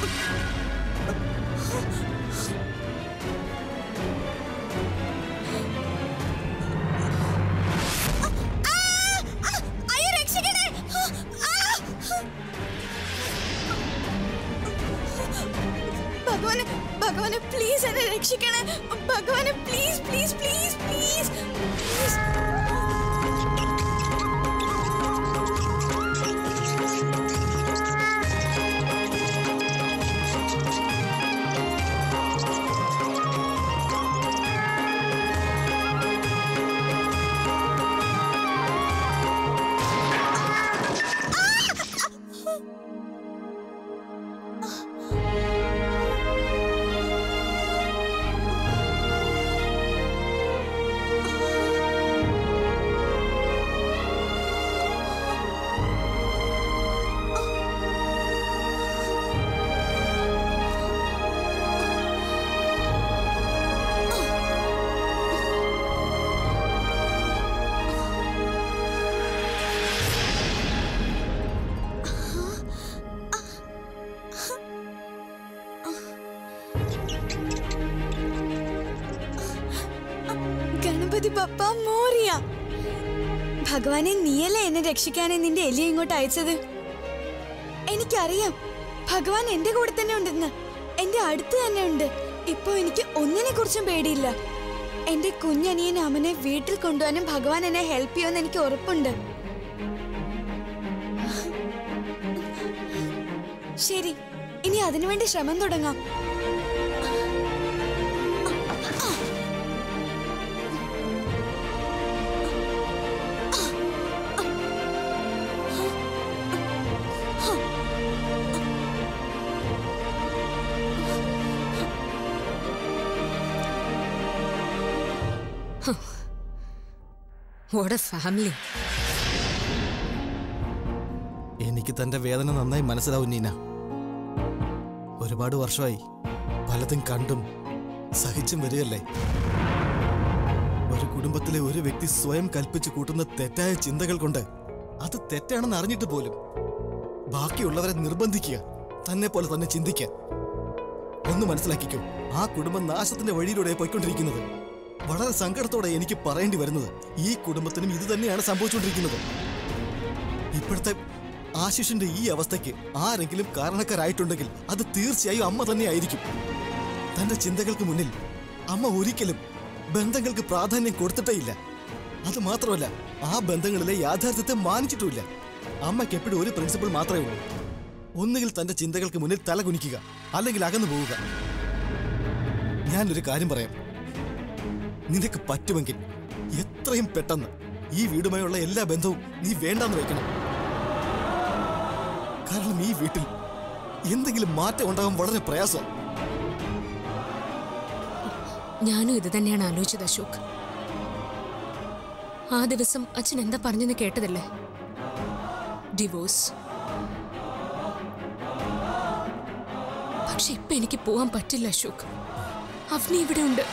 അയ്യോ രക്ഷിക്കണേ ഭഗവാനെ ഭഗവാനെ പ്ലീസ് എന്നെ രക്ഷിക്കണേ ഭഗവാനെ please please please please please Ganapati Bappa Morya ഭഗവാനെ നീയല്ലേ എന്നെ രക്ഷിക്കാനെ നിന്റെ എലിയെ ഇങ്ങോട്ട് അയച്ചത് എനിക്കറിയാം ഭഗവാൻ എന്റെ കൂടെ തന്നെ ഉണ്ടെന്ന് എന്റെ അടുത്ത് തന്നെ ഉണ്ട് ഇപ്പൊ എനിക്ക് ഒന്നിനെ കുറിച്ചും പേടിയില്ല എന്റെ കുഞ്ഞനിയൻ അമ്മനെ വീട്ടിൽ കൊണ്ടുപോകാനും ഭഗവാൻ എന്നെ ഹെൽപ്പ് ചെയ്യുമെന്ന് എനിക്ക് ഉറപ്പുണ്ട് ശരി ഇനി അതിനുവേണ്ടി ശ്രമം തുടങ്ങാം വാട്ട് എ ഫാമിലി എനിക്ക് തന്റെ വേദന നന്നായി മനസ്സിലാവും നീന ഒരുപാട് വർഷമായി പലതും കണ്ടും സഹിച്ചും വരികയല്ലേ ഒരു കുടുംബത്തിലെ ഒരു വ്യക്തി സ്വയം കൽപ്പിച്ചു കൂട്ടുന്ന തെറ്റായ ചിന്തകൾ കൊണ്ട് അത് തെറ്റാണെന്ന് അറിഞ്ഞിട്ട് പോലും ബാക്കിയുള്ളവരെ നിർബന്ധിക്കുക തന്നെ പോലെ തന്നെ ചിന്തിക്കാൻ ഒന്ന് മനസ്സിലാക്കിക്കോ ആ കുടുംബം നാശത്തിന്റെ വഴിയിലൂടെ പോയിക്കൊണ്ടിരിക്കുന്നത് വളരെ സങ്കടത്തോടെ എനിക്ക് പറയേണ്ടി വരുന്നത് ഈ കുടുംബത്തിനും ഇത് തന്നെയാണ് സംഭവിച്ചുകൊണ്ടിരിക്കുന്നത് ഇപ്പോഴത്തെ ആശിഷിന്റെ ഈ അവസ്ഥയ്ക്ക് ആരെങ്കിലും കാരണക്കാരായിട്ടുണ്ടെങ്കിൽ അത് തീർച്ചയായും അമ്മ തന്നെയായിരിക്കും തന്റെ ചിന്തകൾക്ക് മുന്നിൽ അമ്മ ഒരിക്കലും ബന്ധങ്ങൾക്ക് പ്രാധാന്യം കൊടുത്തിട്ടേയില്ല അത് മാത്രമല്ല ആ ബന്ധങ്ങളിലെ യാഥാർത്ഥ്യത്തെ മാനിച്ചിട്ടുമില്ല അമ്മയ്ക്ക് എപ്പോഴും ഒരു പ്രിൻസിപ്പിൾ മാത്രമേ ഉള്ളൂ ഒന്നുകിൽ തന്റെ ചിന്തകൾക്ക് മുന്നിൽ തല കുനിക്കുക അല്ലെങ്കിൽ അകന്നു പോവുക ഞാനൊരു കാര്യം പറയാം നിനക്ക് പറ്റുമെങ്കിൽ എത്രയും പെട്ടെന്ന് ഈ വീടുമായുള്ള എല്ലാ ബന്ധവും നീ വേണ്ടാന്ന് വെക്കണം കാരണം ഈ വീട്ടിൽ എന്തെങ്കിലും മാറ്റം ഉണ്ടാകാൻ വളരെ പ്രയാസം ഞാനും ഇത് തന്നെയാണ് ആലോചിച്ചത് അശോക് ആ ദിവസം അച്ഛൻ എന്താ പറഞ്ഞെന്ന് കേട്ടതല്ലേ ഡിവോഴ്സ് പക്ഷെ ഇപ്പൊ എനിക്ക് പോവാൻ പറ്റില്ല അശോക് അവനി ഇവിടെ ഉണ്ട്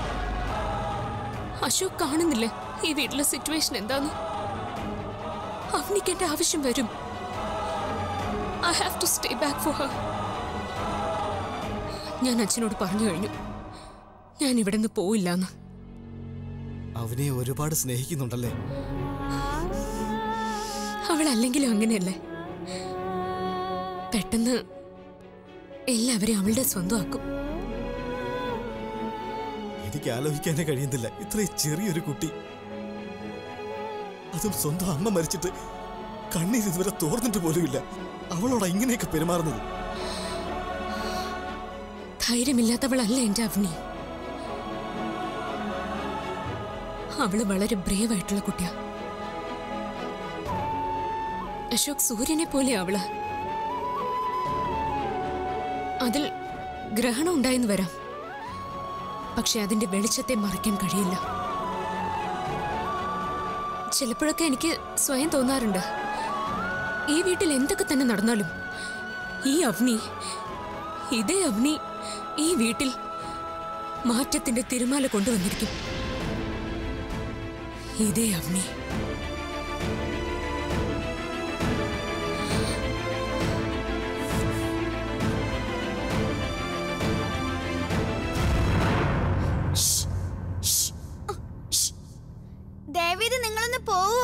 അശോക് കാണുന്നില്ലേ ഈ വീട്ടിലെ സിറ്റുവേഷൻ എന്താന്ന് അവനിക്ക് എന്റെ ആവശ്യം വരും I have to stay back for her ഞാൻ അച്ഛനോട് പറഞ്ഞു കഴിഞ്ഞു ഞാൻ ഇവിടെ നിന്ന് പോയില്ലാന്ന് അവനെ ഒരുപാട് സ്നേഹിക്കുന്നുണ്ടല്ലേ അവൾ അല്ലെങ്കിലും അങ്ങനെയല്ലേ പെട്ടെന്ന് എല്ലാവരെയും അവളുടെ സ്വന്തമാക്കും എനിക്ക് ആലോചിക്കാനേ കഴിയുന്നില്ല ഇത്രയും ചെറിയൊരു കുട്ടി അതും സ്വന്തം അമ്മ മരിച്ചിട്ട് കണ്ണീർ ഇതുവരെ തോർന്നിട്ട് പോലുമില്ല അവളോട് ഇങ്ങനെയൊക്കെ പെരുമാറുന്നത് ധൈര്യമില്ലാത്തവളല്ല എന്റെ അവനി അവള് വളരെ ബ്രേവ് ആയിട്ടുള്ള കുട്ടിയാ അശോക് സൂര്യനെ പോലെ അവള് അതിൽ ഗ്രഹണം ഉണ്ടായെന്ന് വരാം പക്ഷെ അതിന്റെ വെളിച്ചത്തെ മറയ്ക്കാൻ കഴിയില്ല ചിലപ്പോഴൊക്കെ എനിക്ക് സ്വയം തോന്നാറുണ്ട് ഈ വീട്ടിൽ എന്തൊക്കെ തന്നെ നടന്നാലും ഈ അവനി ഇതേ അവനി ഈ വീട്ടിൽ മാറ്റത്തിന്റെ തിരുമാല കൊണ്ടുവന്നിരിക്കും ഇതേ അവനി ഒന്ന് പോവോ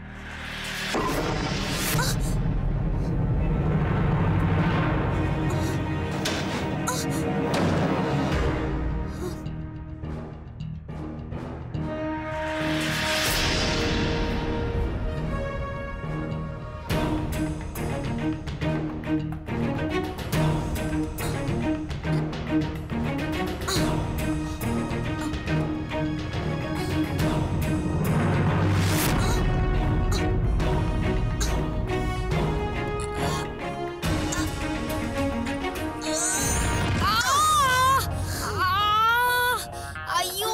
അയ്യോ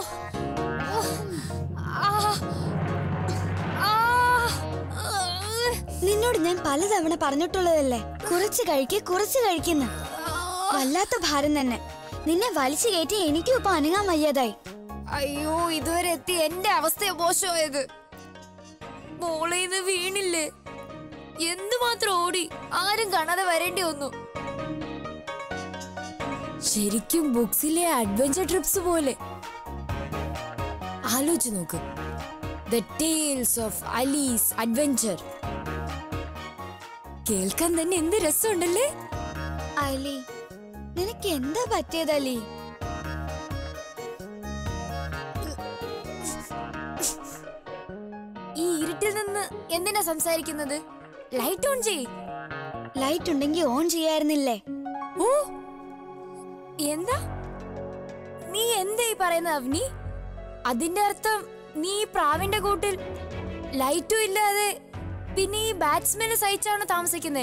നിന്നോട് ഞാൻ പലതവണ പറഞ്ഞിട്ടുള്ളതല്ലേ കുറച്ച് കഴിക്ക് കുറച്ച് കഴിക്കുന്ന വല്ലാത്ത ഭാരം തന്നെ നിന്നെ വലിച്ചു കയറ്റി എനിക്കും ഇപ്പൊ അനങ്ങാൻ വയ്യാതായി അയ്യോ ഇതുവരെ എത്തി എന്റെ അവസ്ഥ മോശമായത് മോളേന്ന് വീണില്ലേ എന്തുമാത്രം ഓടി ആരും കാണാതെ വരേണ്ടി വന്നു ശരിക്കും ബുക്സിലെ അഡ്വഞ്ചർ ട്രിപ്സ് പോലെ ആലോചിച്ച് നോക്ക് the tales of Alice adventure കേൾക്കാൻ തന്നെ എന്ത് രസമുണ്ടല്ലേ അലി നിനക്ക് എന്താ പറ്റിയത് അലി ഈ ഇരുട്ടിൽ നിന്ന് എന്തിനാ സംസാരിക്കുന്നത് ലൈറ്റ് ഓൺ ചെയ് ലൈറ്റ് ഉണ്ടെങ്കിൽ ഓൺ ചെയ്യായിരുന്നില്ലേ ഓ എന്താ നീ എന്താ ഈ പറയുന്നത് അവനി അതിന്റെ അർത്ഥം നീ ഈ പ്രാവിന്റെ കൂട്ടിൽ ലൈറ്റും ഇല്ലാതെ പിന്നെ ഈ ബാറ്റ്സ്മാനെ സഹിച്ചാണ് താമസിക്കുന്നേ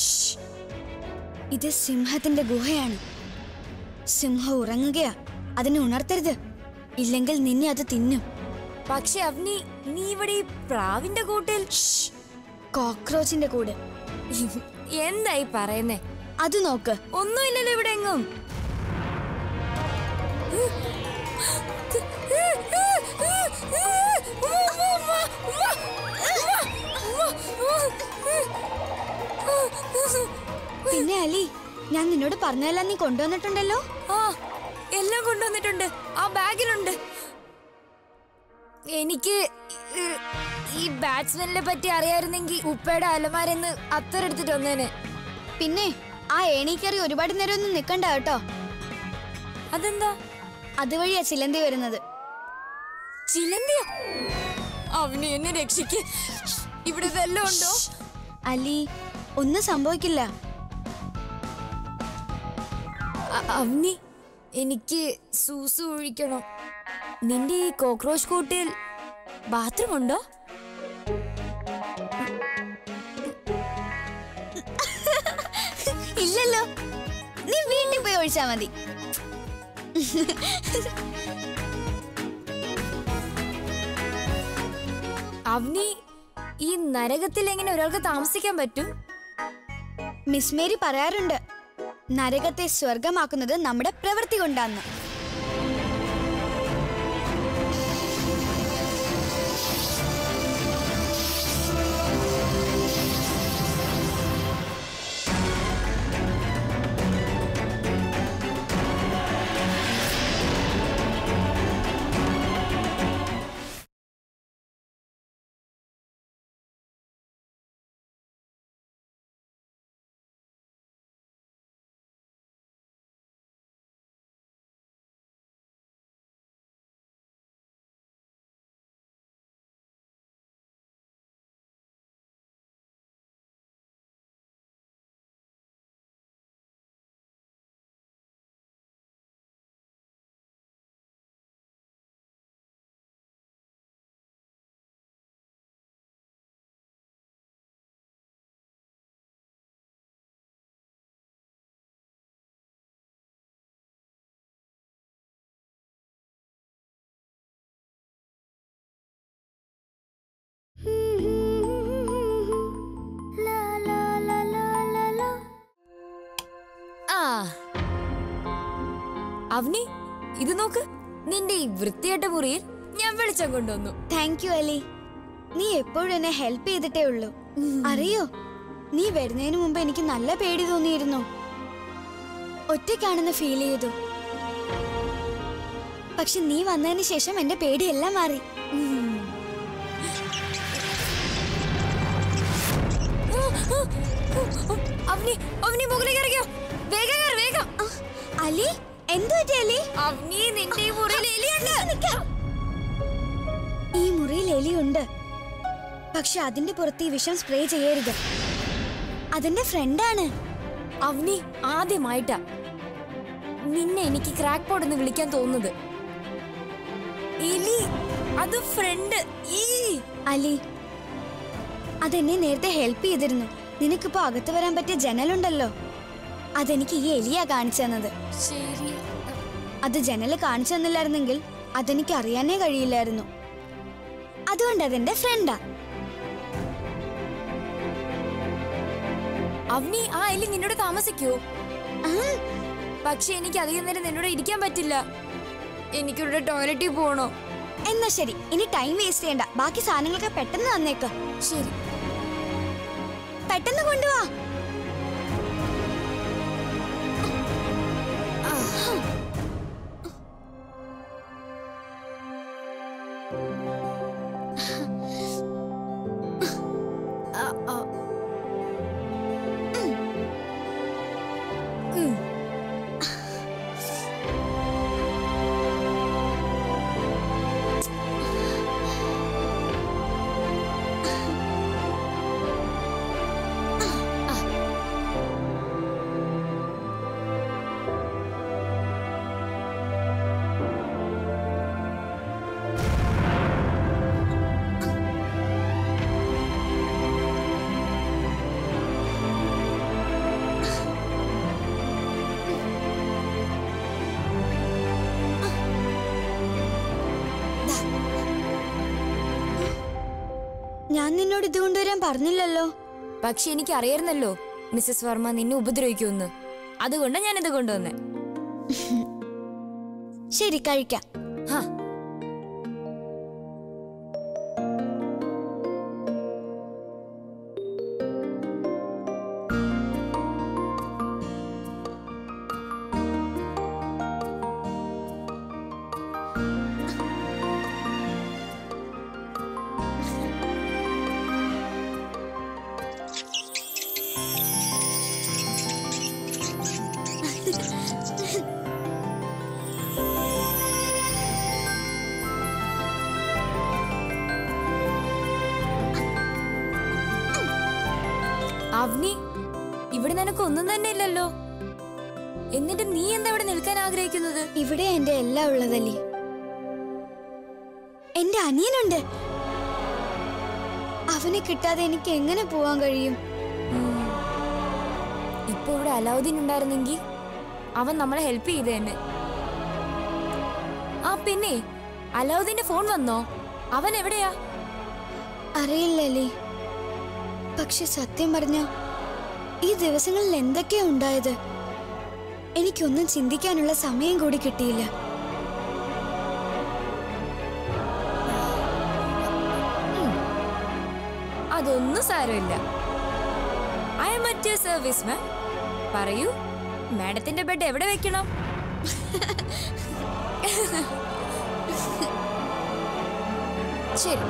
ഇത് സിംഹത്തിന്റെ ഗുഹയാണ് സിംഹം ഉറങ്ങുകയാ അതിനെ ഉണർത്തരുത് ഇല്ലെങ്കിൽ നിന്നെ അത് തിന്നും പക്ഷെ അവനി നീ ഇവിടെ ഈ പ്രാവിന്റെ കൂട്ടിൽ കോക്രോച്ചിന്റെ കൂട് എന്തായി പറയുന്നേ അത് നോക്ക് ഒന്നുമില്ലല്ലോ ഇവിടെ എങ്ങും പിന്നെ അലി ഞാൻ നിന്നോട് പറഞ്ഞതെല്ലാം നീ കൊണ്ടുവന്നിട്ടുണ്ടല്ലോ ആ എല്ലാം കൊണ്ടുവന്നിട്ടുണ്ട് ആ ബാഗിലുണ്ട് എനിക്ക് ഈ- ഈ ബാറ്റ്സ്മാനെ പറ്റി അറിയായിരുന്നെങ്കിൽ ഉപ്പയുടെ അലമാരെന്ന് അത്തരെടുത്തിട്ട് വന്നേനെ പിന്നെ ആ ഏണിക്കറി ഒരുപാട് നേരം ഒന്നും നിക്കണ്ട കേട്ടോ അതെന്താ അതുവഴിയാ ചിലന്തി വരുന്നത് ചിലന്തിയോ അവന് എന്നെ രക്ഷിക്ക് ഇവിടെ ഇതെല്ലാം ഉണ്ടോ അലി ഒന്നും സംഭവിക്കില്ല അ- അവനി എനിക്ക് സൂസു ഒഴിക്കണം നിന്റെ ഈ കോക്രോച്ച് കൂട്ടിൽ ബാത്റൂം ഉണ്ടോ ഇല്ലല്ലോ നീ വീട്ടിൽ പോയി ഒഴിച്ചാ മതി അവനി ഈ നരകത്തിൽ എങ്ങനെ ഒരാൾക്ക് താമസിക്കാൻ പറ്റും മിസ് മേരി പറയാറുണ്ട് നരകത്തെ സ്വർഗമാക്കുന്നത് നമ്മുടെ പ്രവൃത്തി കൊണ്ടാന്ന് ആ അവനി ഇത് നോക്ക് നിന്റെ ഈ വൃത്തിയായിട്ട മുറിയിൽ ഞാൻ വെളിച്ചം കൊണ്ടുവന്നു താങ്ക് യു അലി നീ എപ്പോഴും എന്നെ ഹെൽപ്പ് ചെയ്തിട്ടേ ഉള്ളൂ അറിയോ നീ വരുന്നതിന് മുമ്പ് എനിക്ക് നല്ല പേടി തോന്നിയിരുന്നു ഒറ്റയ്ക്കാണെന്ന് ഫീൽ ചെയ്തു പക്ഷെ നീ വന്നതിന് ശേഷം എന്റെ പേടിയെല്ലാം മാറി ഉം. അവനി അവനി മുകളിലേക്ക് ഇറങ്ങിയോ വേഗം കയറ്, വേഗം ആ, അലി എന്തു പറ്റി അലി അവനി നിന്റെ ഈ മുറിയിൽ എലിയുണ്ട് ഈ മുറിയിൽ എലിയുണ്ട് പക്ഷെ അതിന്റെ പുറത്ത് ഈ വിഷം സ്പ്രേ ചെയ്യരുത് അതിന്റെ ഫ്രണ്ടാണ് അവനി ആദ്യമായിട്ടാ നിന്നെ എനിക്ക് ക്രാക്ക് പോഡ് എന്ന് വിളിക്കാൻ തോന്നുന്നത് എലി അത് ഫ്രണ്ട് ഈ അലി അതെന്നെ നേരത്തെ ഹെൽപ്പ് ചെയ്തിരുന്നു നിനക്കിപ്പോ അകത്ത് വരാൻ പറ്റിയ ജനലുണ്ടല്ലോ അതെനിക്ക് ഈ എലിയാ കാണിച്ചു തന്നത് ശരി അത് ജനല് കാണിച്ചു തന്നില്ലായിരുന്നെങ്കിൽ അതെനിക്ക് അറിയാനേ കഴിയില്ലായിരുന്നു അതുകൊണ്ട് അതെന്റെ ഫ്രണ്ടാ അവനി ആ എലി നിന്നോട് താമസിക്കോ പക്ഷെ എനിക്ക് അധികം നേരം നിന്നോട് ഇരിക്കാൻ പറ്റില്ല എനിക്കിവിടെ ടോയ്ലറ്റിൽ പോകണോ എന്നാ ശരി ഇനി ടൈം വേസ്റ്റ് ചെയ്യണ്ട ബാക്കി സാധനങ്ങളൊക്കെ പെട്ടെന്ന് തന്നേക്ക് ശരി പെട്ടെന്ന് കൊണ്ടുവാ ആ, ആ. ഉം. ഉം. ഞാൻ നിന്നോട് ഇത് കൊണ്ടുവരാൻ പറഞ്ഞില്ലല്ലോ പക്ഷെ എനിക്ക് അറിയായിരുന്നല്ലോ മിസ്സസ് വർമ്മ നിന്നെ ഉപദ്രവിക്കുമെന്ന് അതുകൊണ്ട് ഞാനിത് കൊണ്ടുവന്നേ ശരി കഴിക്കാം ഹാ അവനി ഇവിടെ നിനക്ക് ഒന്നും തന്നെ ഇല്ലല്ലോ എന്നിട്ട് നീ എന്താ ഇവിടെ നിൽക്കാൻ ആഗ്രഹിക്കുന്നത് ഇവിടെ എന്റെ എല്ലാം ഉള്ളതല്ലേ എന്റെ അനിയനുണ്ട് അവനെ കിട്ടാതെ എനിക്ക് എങ്ങനെ പോവാൻ കഴിയും ഉം. ഇപ്പൊ ഇവിടെ അലാവുദ്ദീൻ ഉണ്ടായിരുന്നെങ്കിൽ അവൻ നമ്മളെ ഹെൽപ്പ് ചെയ്ത് തന്നെ ആ പിന്നെ അലാവുദ്ദീന്റെ ഫോൺ വന്നോ അവൻ എവിടെയാ അറിയില്ലല്ലേ പക്ഷെ സത്യം പറഞ്ഞ ഈ ദിവസങ്ങളിൽ എന്തൊക്കെയാ ഉണ്ടായത് എനിക്കൊന്നും ചിന്തിക്കാനുള്ള സമയം കൂടി കിട്ടിയില്ല അതൊന്നും സാരമില്ല I'm at your service ma'am പറയൂ മാഡത്തിന്റെ ബെഡ് എവിടെ വെക്കണം ശരി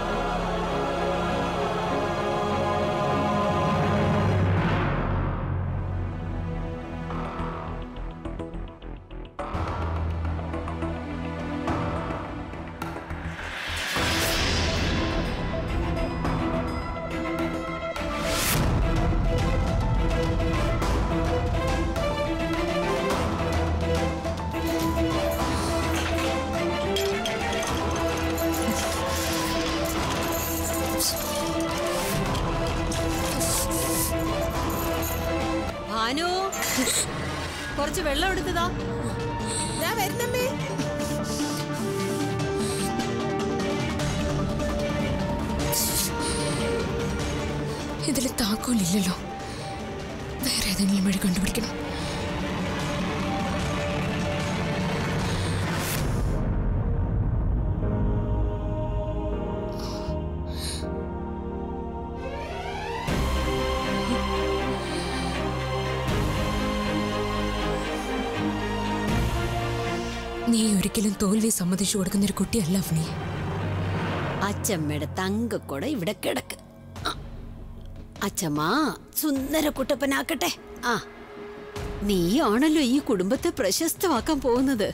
ഭാനു കുറച്ച് വെള്ളം എടുത്തതാ ഞാൻ വരുന്നമ്മേ ഇതിൽ താക്കോലില്ലല്ലോ വേറെ ഏതെങ്കിലും വഴി കണ്ടുപിടിക്കണം നീ ഒരിക്കലും തോൽവി സമ്മതിച്ചു കൊടുക്കുന്ന ഒരു കുട്ടിയല്ല അവനി അച്ചമ്മയുടെ തങ്കക്കൊട ഇവിടെ കിടക്ക് ആ. അച്ഛമ്മാ സുന്ദര കുട്ടപ്പനാക്കട്ടെ ആ നീയാണല്ലോ ഈ കുടുംബത്തെ പ്രശസ്തമാക്കാൻ പോകുന്നത്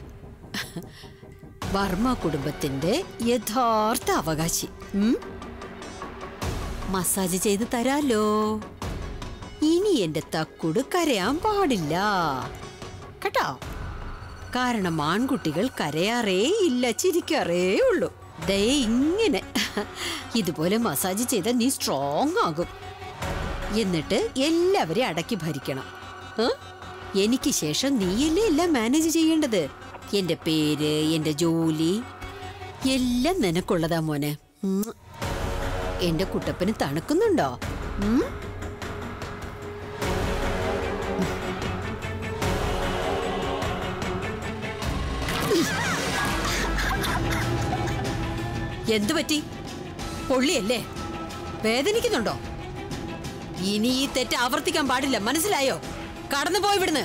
വർമ്മ കുടുംബത്തിന്റെ യഥാർത്ഥ അവകാശി ഉം? മസാജ് ചെയ്ത് തരാലോ ഇനി എന്റെ തക്കുട് കരയാൻ പാടില്ല കേട്ടോ കാരണം ആൺകുട്ടികൾ കരയാറേ ഇല്ല ചിരിക്കാറേ ഉള്ളൂ ദേ ഇങ്ങനെ ഇതുപോലെ മസാജ് ചെയ്താൽ നീ സ്ട്രോങ് ആകും എന്നിട്ട് എല്ലാവരെയും അടക്കി ഭരിക്കണം ഏ? എനിക്ക് ശേഷം നീയല്ലേ എല്ലാം മാനേജ് ചെയ്യേണ്ടത് എന്റെ പേര് എന്റെ ജോലി എല്ലാം നിനക്കുള്ളതാ മോനെ ഉം. എന്റെ കുട്ടപ്പന് തണുക്കുന്നുണ്ടോ ഉം? എന്തു പറ്റി പൊള്ളിയല്ലേ വേദനിക്കുന്നുണ്ടോ ഇനി ഈ തെറ്റ് ആവർത്തിക്കാൻ പാടില്ല മനസ്സിലായോ കടന്നു പോയി ഇവിടുന്ന്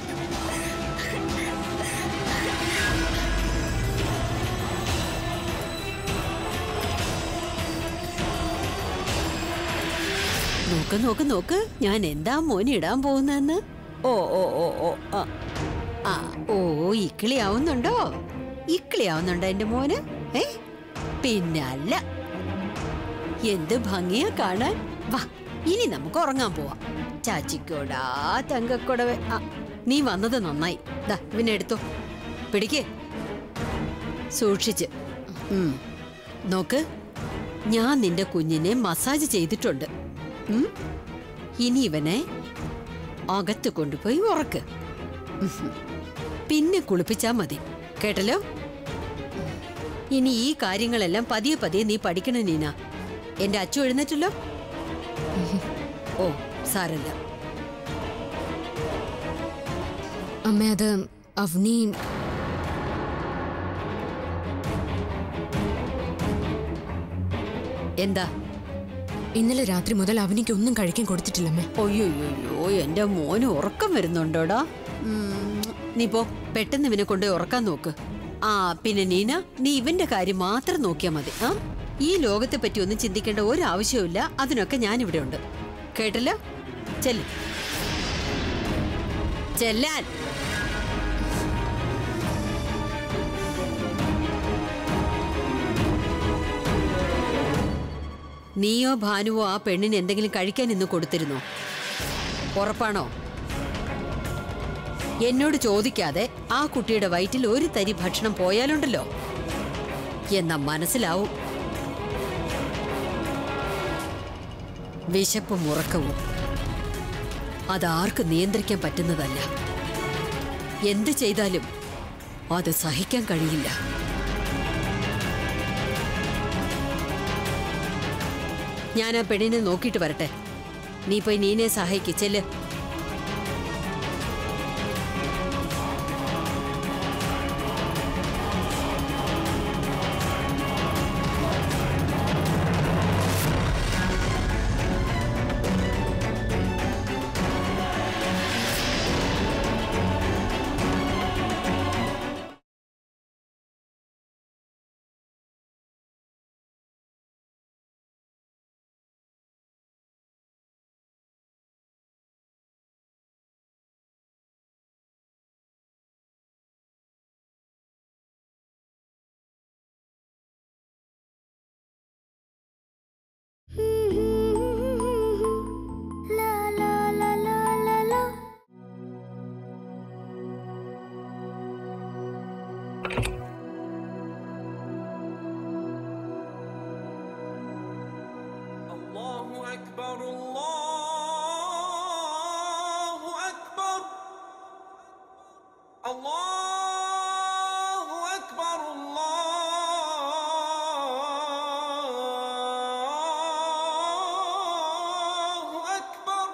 നോക്ക് നോക്ക് നോക്ക് ഞാൻ എന്താ മോന് ഇടാൻ പോകുന്നെന്ന് ഓ ഓ ഓ ഓ ആ. ആ ഓ ഇക്കിളിയാവുന്നുണ്ടോ ഇക്കിളിയാവുന്നുണ്ടോ എന്റെ മോന് ഏ പിന്നല്ല എന്ത് ഭംഗിയാ കാണാൻ വാ ഇനി നമുക്ക് ഉറങ്ങാൻ പോവാം ചാച്ചിക്കോടാ തങ്കക്കൊടവേ ആ നീ വന്നത് നന്നായി ദാ ഇവനെ എടുത്തോ പിടിക്കേ സൂക്ഷിച്ച് ഉം. നോക്ക് ഞാൻ നിന്റെ കുഞ്ഞിനെ മസാജ് ചെയ്തിട്ടുണ്ട് ഉം. ഇനി ഇവനെ അകത്ത് കൊണ്ടുപോയി ഉറക്ക് ഉം. പിന്നെ കുളിപ്പിച്ചാ മതി കേട്ടല്ലോ ഇനി ഈ കാര്യങ്ങളെല്ലാം പതിയെ പതിയെ നീ പഠിക്കണം നീന എന്റെ അച്ചു എഴുന്നേറ്റല്ലോ ഓ സാരല്ല അമ്മ അത് അവനി എന്താ ഇന്നലെ രാത്രി മുതൽ അവനിക്ക് ഒന്നും കഴിക്കാൻ കൊടുത്തിട്ടില്ല അമ്മേ ഒയ്യോയ്യോ എന്റെ മോന് ഉറക്കം വരുന്നുണ്ടോടാ ഉം, നീ പോ പെട്ടെന്ന് ഇവനെ കൊണ്ട് ഉറക്കാൻ നോക്ക് ആ പിന്നെ നീന നീ ഇവന്റെ കാര്യം മാത്രം നോക്കിയാ മതി ആ ഈ ലോകത്തെ പറ്റി ഒന്നും ചിന്തിക്കേണ്ട ഒരു ആവശ്യവുമില്ല അതിനൊക്കെ ഞാൻ ഇവിടെ ഉണ്ട് കേട്ടല്ലോ ചെല്ല് ചെല്ലാൻ നീയോ ഭാനുവോ ആ പെണ്ണിന് എന്തെങ്കിലും കഴിക്കാൻ ഇന്ന് കൊടുത്തിരുന്നോ ഉറപ്പാണോ എന്നോട് ചോദിക്കാതെ ആ കുട്ടിയുടെ വയറ്റിൽ ഒരു തരി ഭക്ഷണം പോയാലുണ്ടല്ലോ എന്നാ മനസ്സിലാവും വിശപ്പും ഉറക്കവും അതാർക്ക് നിയന്ത്രിക്കാൻ പറ്റുന്നതല്ല എന്ത് ചെയ്താലും അത് സഹിക്കാൻ കഴിയില്ല ഞാൻ ആ പെണ്ണിനെ നോക്കിയിട്ട് വരട്ടെ നീ പോയി നീനെ സഹായിക്ക് ചെല്ല് الله أكبر الله أكبر الله أكبر الله أكبر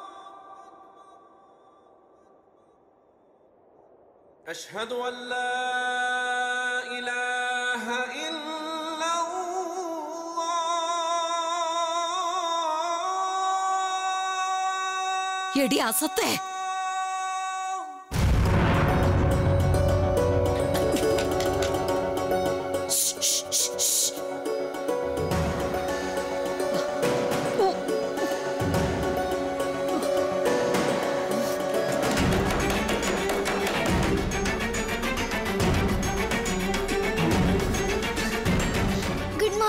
أشهد أن لا إله إلا الله എടി അസത്തെ ഓ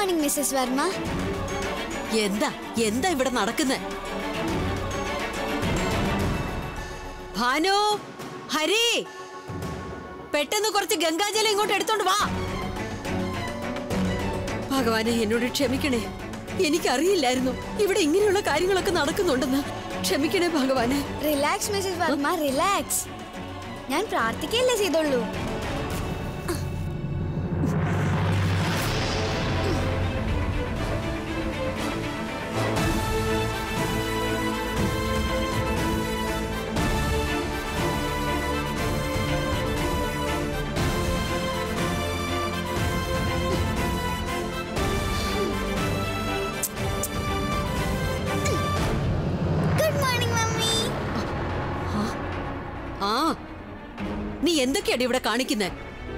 മോർണിംഗ് മിസ്സസ് വർമ്മ എന്താ എന്താ ഇവിടെ നടക്കുന്നത് ഭാനു ഹരി പെട്ടെന്ന് കുറച്ച് ഗംഗാജലം ഇങ്ങോട്ട് എടുത്തോണ്ട് വാ ഭഗവാനെ എന്നോട് ക്ഷമിക്കണേ എനിക്കറിയില്ലായിരുന്നു ഇവിടെ ഇങ്ങനെയുള്ള കാര്യങ്ങളൊക്കെ നടക്കുന്നുണ്ടെന്ന് ക്ഷമിക്കണേ ഭഗവാനെ റിലാക്സ് മിസ്സസ് വർമ്മ റിലാക്സ് ഞാൻ പ്രാർത്ഥിക്കല്ലേ ചെയ്തോളൂ ഗുഡ് മോർണിംഗ് മമ്മി ആ നീ എന്തൊക്കെയാണ് ഇവിടെ കാണിക്കുന്നത്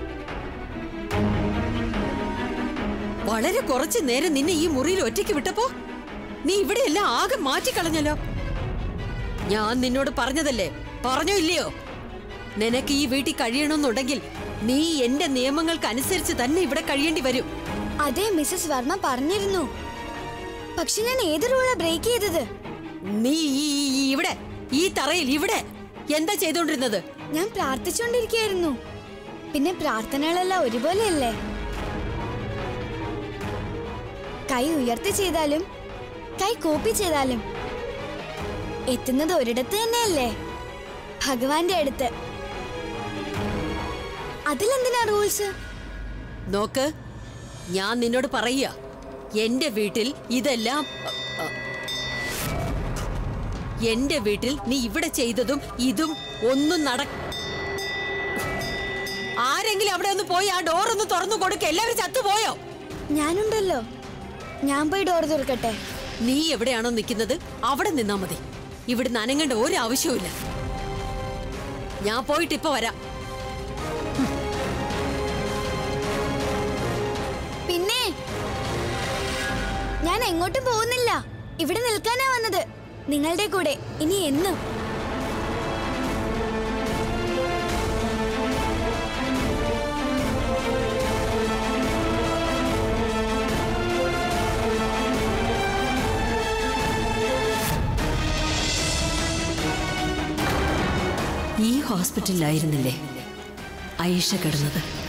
വളരെ കുറച്ചു നേരം നിന്നെ ഈ മുറിയിൽ ഒറ്റയ്ക്ക് വിട്ടപ്പോ നീ ഇവിടെയെല്ലാം ആകെ മാറ്റിക്കളഞ്ഞല്ലോ ഞാൻ നിന്നോട് പറഞ്ഞതല്ലേ പറഞ്ഞോ ഇല്ലയോ നിനക്ക് ഈ വീട്ടിൽ കഴിയണമെന്നുണ്ടെങ്കിൽ നീ എന്റെ നിയമങ്ങൾക്കനുസരിച്ച് തന്നെ ഇവിടെ കഴിയേണ്ടി വരും അതെ മിസ്സസ് വർമ്മ പറഞ്ഞിരുന്നു പക്ഷെ ഞാൻ ഏത് റൂളാ ബ്രേക്ക് ചെയ്തത് നീ ഈ ഈ- ഈ ഇവിടെ ഈ തറയിൽ ഇവിടെ എന്താ ചെയ്തോണ്ടിരുന്നത് ഞാൻ പ്രാർത്ഥിച്ചുകൊണ്ടിരിക്കുകയായിരുന്നു പിന്നെ പ്രാർത്ഥനകളെല്ലാം ഒരുപോലെയല്ലേ കൈ ഉയർത്തി ചെയ്താലും കൈ കോപ്പി ചെയ്താലും എത്തുന്നത് ഒരിടത്ത് തന്നെയല്ലേ ഭഗവാന്റെ അടുത്ത് അതിലെന്തിനാ റൂൾസ് നോക്ക് ഞാൻ നിന്നോട് പറയുക എന്റെ വീട്ടിൽ ഇതെല്ലാം അ, അ, എന്റെ വീട്ടിൽ നീ ഇവിടെ ചെയ്തതും ഇതും ഒന്നും നട ആരെങ്കിലും അവിടെ ഒന്ന് പോയി ആ ഡോർ ഒന്ന് തുറന്നു കൊടുക്ക എല്ലാവരും ചത്തുപോയോ ഞാനുണ്ടല്ലോ ഞാൻ പോയി ഡോർ തുറക്കട്ടെ നീ എവിടെയാണോ നിൽക്കുന്നത് അവിടെ നിന്നാ മതി ഇവിടുന്ന് അനങ്ങേണ്ട ഒരു ആവശ്യവുമില്ല ഞാൻ പോയിട്ട് ഇപ്പൊ വരാം പിന്നെ ഞാൻ എങ്ങോട്ടും പോകുന്നില്ല ഇവിടെ നിൽക്കാനാ വന്നത് നിങ്ങളുടെ കൂടെ ഇനി എന്നും ഈ ഹോസ്പിറ്റലിലായിരുന്നില്ലേ ഐഷ കിടന്നത്